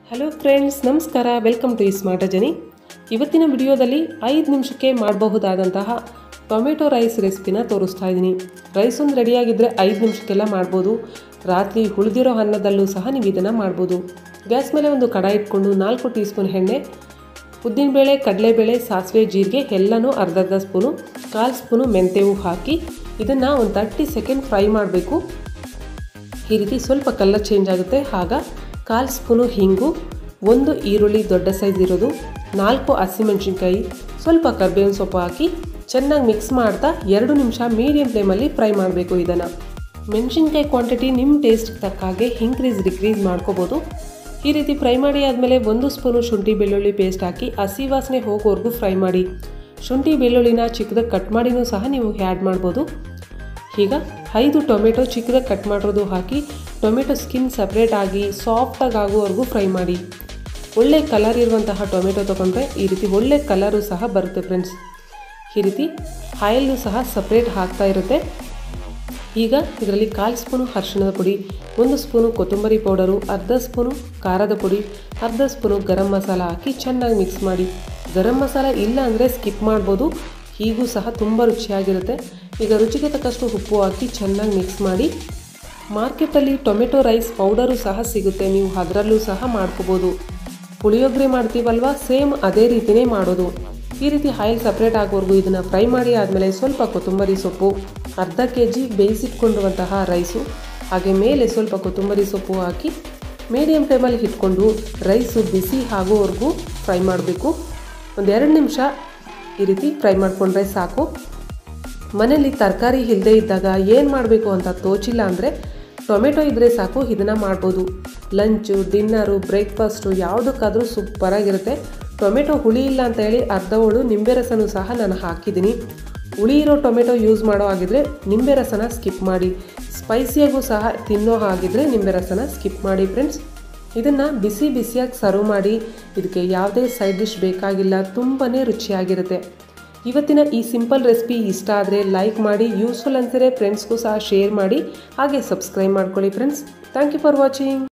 hello friends ನಮಸ್ಕಾರ welcome to smart ಜನಿ ಇವತ್ತಿನ ವಿಡಿಯೋದಲ್ಲಿ ಐದು ನಿಮಿಷಕ್ಕೆ ಮಾಡಬಹುದಾದಂತಹ ಟೊಮೆಟೊ ರೈಸ್ ರೆಸಿಪಿನ ತೋರಿಸ್ತಾ ಇದ್ದೀನಿ ರೈಸ್ ಒಂದು ರೆಡಿಯಾಗಿದ್ದರೆ ಐದು ನಿಮಿಷಕ್ಕೆಲ್ಲ ಮಾಡ್ಬೋದು ರಾತ್ರಿ ಉಳಿದಿರೋ ಅನ್ನದಲ್ಲೂ ಸಹ ನೀವು ಇದನ್ನು ಮಾಡ್ಬೋದು ಗ್ಯಾಸ್ ಮೇಲೆ ಒಂದು ಕಡಾಯಿ ಇಟ್ಕೊಂಡು ನಾಲ್ಕು ಟೀ ಸ್ಪೂನ್ ಎಣ್ಣೆ ಉದ್ದಿನಬೇಳೆ ಕಡಲೆಬೇಳೆ ಸಾಸಿವೆ ಜೀರಿಗೆ ಎಲ್ಲನೂ ಅರ್ಧ ಅರ್ಧ ಸ್ಪೂನು ಕಾಲು ಸ್ಪೂನು ಮೆಂತೆವು ಹಾಕಿ ಇದನ್ನು ಒಂದು ತರ್ಟಿ ಸೆಕೆಂಡ್ ಫ್ರೈ ಮಾಡಬೇಕು ಈ ರೀತಿ ಸ್ವಲ್ಪ ಕಲರ್ ಚೇಂಜ್ ಆಗುತ್ತೆ ಆಗ ಕಾಲು ಸ್ಪೂನು ಹಿಂಗು ಒಂದು ಈರುಳ್ಳಿ ದೊಡ್ಡ ಸೈಜ್ ಇರೋದು ನಾಲ್ಕು ಹಸಿಮೆಣಸಿನ್ಕಾಯಿ ಸ್ವಲ್ಪ ಕರ್ಬೇವಿನ ಸೊಪ್ಪು ಹಾಕಿ ಚೆನ್ನಾಗಿ ಮಿಕ್ಸ್ ಮಾಡ್ತಾ ಎರಡು ನಿಮಿಷ ಮೀಡಿಯಂ ಫ್ಲೇಮಲ್ಲಿ ಫ್ರೈ ಮಾಡಬೇಕು ಇದನ್ನು ಮೆಣಸಿನ್ಕಾಯಿ ಕ್ವಾಂಟಿಟಿ ನಿಮ್ಮ ಟೇಸ್ಟ್ಗೆ ತಕ್ಕ ಹಾಗೆ ಇನ್ಕ್ರೀಸ್ ಡಿಕ್ರೀಸ್ ಮಾಡ್ಕೋಬೋದು ಈ ರೀತಿ ಫ್ರೈ ಮಾಡಿ ಆದಮೇಲೆ ಒಂದು ಸ್ಪೂನು ಶುಂಠಿ ಬೆಳ್ಳುಳ್ಳಿ ಪೇಸ್ಟ್ ಹಾಕಿ ಹಸಿ ವಾಸನೆ ಹೋಗೋವರೆಗೂ ಫ್ರೈ ಮಾಡಿ ಶುಂಠಿ ಬೆಳ್ಳುಳ್ಳಿನ ಚಿಕ್ಕದಾಗಿ ಕಟ್ ಮಾಡಿನೂ ಸಹ ನೀವು ಆ್ಯಡ್ ಮಾಡ್ಬೋದು ಈಗ ಐದು ಟೊಮೆಟೊ ಚಿಕ್ಕದಾಗಿ ಕಟ್ ಮಾಡಿರೋದು ಹಾಕಿ ಟೊಮೆಟೊ ಸ್ಕಿನ್ ಸಪ್ರೇಟ್ ಆಗಿ ಸಾಫ್ಟಾಗಿ ಆಗುವವರೆಗೂ ಫ್ರೈ ಮಾಡಿ ಒಳ್ಳೆ ಕಲರ್ ಇರುವಂತಹ ಟೊಮೆಟೊ ತೊಗೊಂಡ್ರೆ ಈ ರೀತಿ ಒಳ್ಳೆ ಕಲರು ಸಹ ಬರುತ್ತೆ ಫ್ರೆಂಡ್ಸ್ ಈ ರೀತಿ ಆಯಿಲ್ಲು ಸಹ ಸಪ್ರೇಟ್ ಹಾಕ್ತಾ ಇರುತ್ತೆ ಈಗ ಇದರಲ್ಲಿ ಕಾಲು ಸ್ಪೂನು ಅರಿಶಿಣದ ಪುಡಿ ಒಂದು ಸ್ಪೂನು ಕೊತ್ತಂಬರಿ ಪೌಡರು ಅರ್ಧ ಸ್ಪೂನು ಖಾರದ ಪುಡಿ ಅರ್ಧ ಸ್ಪೂನು ಗರಂ ಮಸಾಲ ಹಾಕಿ ಚೆನ್ನಾಗಿ ಮಿಕ್ಸ್ ಮಾಡಿ ಗರಂ ಮಸಾಲ ಇಲ್ಲ ಅಂದರೆ ಸ್ಕಿಪ್ ಮಾಡ್ಬೋದು ಹೀಗೂ ಸಹ ತುಂಬ ರುಚಿಯಾಗಿರುತ್ತೆ ಈಗ ರುಚಿಗೆ ತಕ್ಕಷ್ಟು ಉಪ್ಪು ಹಾಕಿ ಚೆನ್ನಾಗಿ ಮಿಕ್ಸ್ ಮಾಡಿ ಮಾರ್ಕೆಟಲ್ಲಿ ಟೊಮೆಟೊ ರೈಸ್ ಪೌಡರು ಸಹ ಸಿಗುತ್ತೆ ನೀವು ಅದರಲ್ಲೂ ಸಹ ಮಾಡ್ಕೋಬೋದು ಪುಳಿಯೋಗರೆ ಮಾಡ್ತೀವಲ್ವ ಸೇಮ್ ಅದೇ ರೀತಿಯೇ ಮಾಡೋದು ಈ ರೀತಿ ಆಯಿಲ್ ಸಪ್ರೇಟ್ ಆಗೋವರೆಗೂ ಇದನ್ನು ಫ್ರೈ ಮಾಡಿ ಆದಮೇಲೆ ಸ್ವಲ್ಪ ಕೊತ್ತಂಬರಿ ಸೊಪ್ಪು ಅರ್ಧ ಕೆ ಜಿ ಬೇಯಿಸಿಟ್ಕೊಂಡಿರುವಂತಹ ರೈಸು ಹಾಗೆ ಮೇಲೆ ಸ್ವಲ್ಪ ಕೊತ್ತಂಬರಿ ಸೊಪ್ಪು ಹಾಕಿ ಮೀಡಿಯಮ್ ಫ್ಲೇಮಲ್ಲಿ ಇಟ್ಕೊಂಡು ರೈಸು ಬಿಸಿ ಆಗೋವರೆಗೂ ಫ್ರೈ ಮಾಡಬೇಕು ಒಂದೆರಡು ನಿಮಿಷ ಈ ರೀತಿ ಫ್ರೈ ಮಾಡಿಕೊಂಡ್ರೆ ಸಾಕು ಮನೇಲಿ ತರಕಾರಿ ಇಲ್ಲದೆ ಇದ್ದಾಗ ಏನು ಮಾಡಬೇಕು ಅಂತ ತೋಚಿಲ್ಲ ಅಂದರೆ ಟೊಮೆಟೊ ಇದ್ದರೆ ಸಾಕು ಇದನ್ನು ಮಾಡ್ಬೋದು ಲಂಚು ಡಿನ್ನರು ಬ್ರೇಕ್ಫಾಸ್ಟು ಯಾವುದಕ್ಕಾದರೂ ಸೂಪರಾಗಿರುತ್ತೆ ಟೊಮೆಟೊ ಹುಳಿ ಇಲ್ಲ ಅಂತ ಹೇಳಿ ಅರ್ಧ ಹೋಳು ನಿಂಬೆ ರಸನೂ ಸಹ ನಾನು ಹಾಕಿದ್ದೀನಿ ಹುಳಿ ಇರೋ ಟೊಮೆಟೊ ಯೂಸ್ ಮಾಡೋ ಆಗಿದ್ರೆ ನಿಂಬೆ ರಸನ ಸ್ಕಿಪ್ ಮಾಡಿ ಸ್ಪೈಸಿಯಾಗೂ ಸಹ ತಿನ್ನೋ ಹಾಗಿದ್ರೆ ನಿಂಬೆ ರಸನ ಸ್ಕಿಪ್ ಮಾಡಿ ಫ್ರೆಂಡ್ಸ್ ಇದನ್ನು ಬಿಸಿ ಬಿಸಿಯಾಗಿ ಸರ್ವ್ ಮಾಡಿ ಇದಕ್ಕೆ ಯಾವುದೇ ಸೈಡ್ ಡಿಶ್ ಬೇಕಾಗಿಲ್ಲ ತುಂಬಾ ರುಚಿಯಾಗಿರುತ್ತೆ ಇವತ್ತಿನ ಈ ಸಿಂಪಲ್ ರೆಸಿಪಿ ಇಷ್ಟ ಆದರೆ ಲೈಕ್ ಮಾಡಿ ಯೂಸ್ಫುಲ್ ಅನ್ಸಿದ್ರೆ ಫ್ರೆಂಡ್ಸ್ಗೂ ಸಹ ಶೇರ್ ಮಾಡಿ ಹಾಗೆ ಸಬ್ಸ್ಕ್ರೈಬ್ ಮಾಡ್ಕೊಳ್ಳಿ friends thank you for watching